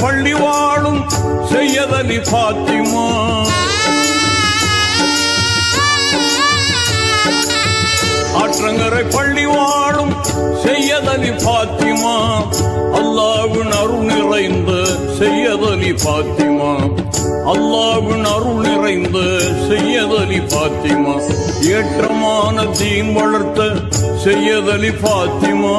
பள்ளி வாழும் செய்யதலி பாத்திமா ஆற்றங்கரை பள்ளி வாழும் செய்யதலி பாத்திமா அல்லாவின் அருள் நிறைந்த செய்யதலி பாத்திமா அல்லாவின் அருள் நிறைந்த செய்யதலி பாத்திமா ஏற்றமான தீன் வளர்த்த செய்யதலி பாத்திமா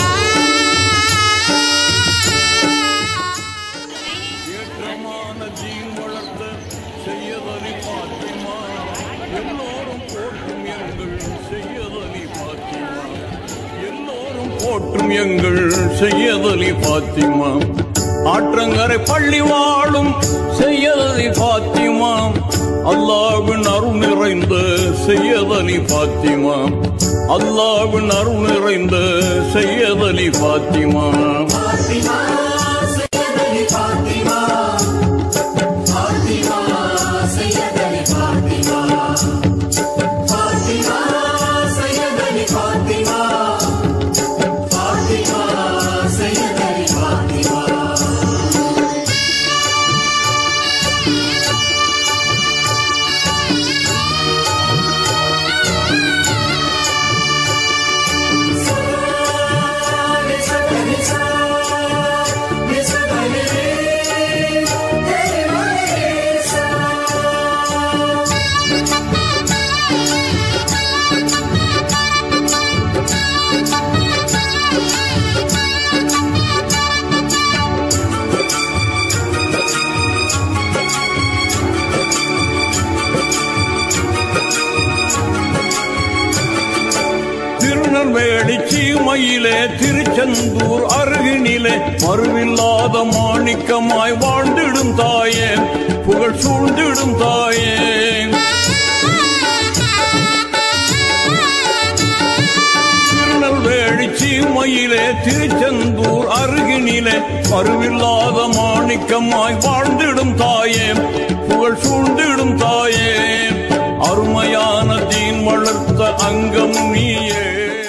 ஏற்றமான தீன் வளர்த்த செய்யதலி பாத்திமா எல்லோரும் போற்றும் எங்கள் செய்யதலி பாத்திமா எல்லோரும் போற்றும் எங்கள் செய்யதலி பாத்திமா ஆற்றங்கரை பள்ளி வாழும் செய்யதலி பாத்திமா அல்லாவின் அருள் நிறைந்த செய்யதலி பாத்திமா அல்லாவின் அருள் நிறைந்த செய்யதலி பாத்திமா பாத்திமா செய்யதலி பாத்திமா பாத்திமா செய்யதலி பாத்திமா பாத்திமா செய்யதலி பாத்திமா பாத்திமா செய்யதலி பாத்திமா திருநெல்வேலி சீமையிலே திருச்செந்தூர் அருகினிலே மறுவில்லாத மாணிக்கமாய் வாழ்ந்திடும் தாயே புகழ் சூழ்ந்திடும் தாயே திருநெல்வேலி சீமையிலே திருச்செந்தூர் அருகினிலே மறுவில்லாத மாணிக்கமாய் வாழ்ந்திடும் தாயே புகழ் சூழ்ந்திடும் தாயே அருமையான தீன் வளர்த்த அங்கம் நீயே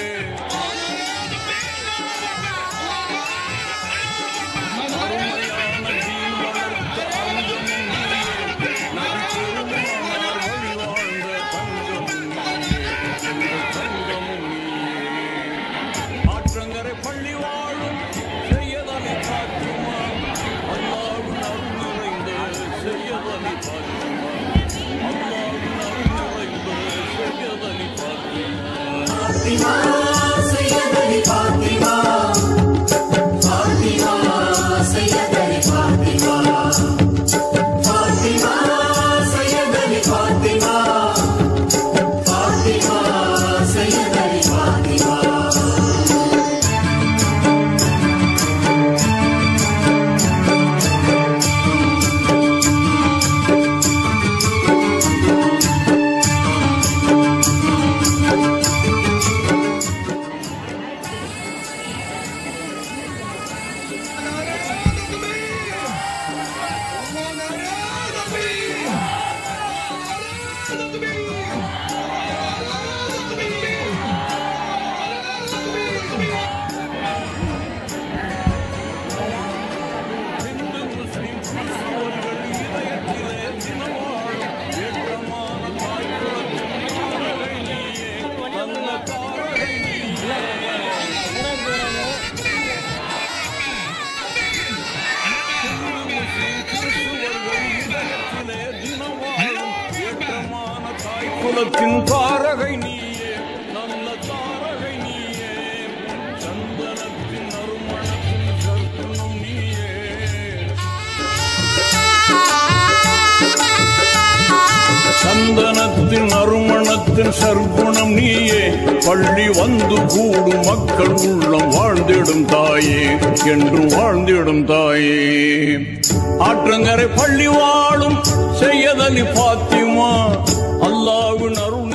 அருமையான தீன் வளர்த்த அங்கம் நீயே. நான் திருமணமார் வழி வாழ்ந்த தங்கம் நீயே. எங்கள் தங்கம் நீயே. ஆற்றங்கரை பள்ளி வாழும் செய்யதனை பாத்திமா அல்லாவின் அருள் நிறைந்த செய்யதனை பாத்திமா அல்லாவின் அருள் நிறைந்த செய்யதனை பாத்திமா பாத்திமா செய்யதலி பாத்திமா பாத்திமா செய்யதலி பாத்திமா பாத்திமா செய்யதலி பாத்திமா பாத்திமா செய்யதலி பாத்திமா இந்து முஸ்லிம் கிறிஸ்தவர்கள் இதயத்திலே தினவாழும் ஏற்றமான தாய்க்குலத்தின் தாரகை நீயே, நல்ல தாரகை நீயே. இந்து முஸ்லிம் கிறிஸ்தவர்கள் இதயத்திலே தினவாழும் ஏற்றமான தாய்க்குலத்தின் தாரகை நீயே நல்ல தாரகை நீயே சந்தனத்தின் அருமணத்தின் கற்பனம் நீயே சந்தனத்தின் அருமணத்தின் சர்க்குணம் நீயே பள்ளி வந்து கூடும் மக்கள் உள்ளம் வாழ்ந்திடும் தாயே என்றும் வாழ்ந்திடும் தாயே ஆற்றங்கரை பள்ளி வாழும் செய்யதலி பாத்திமா அல்லாவின் அருள்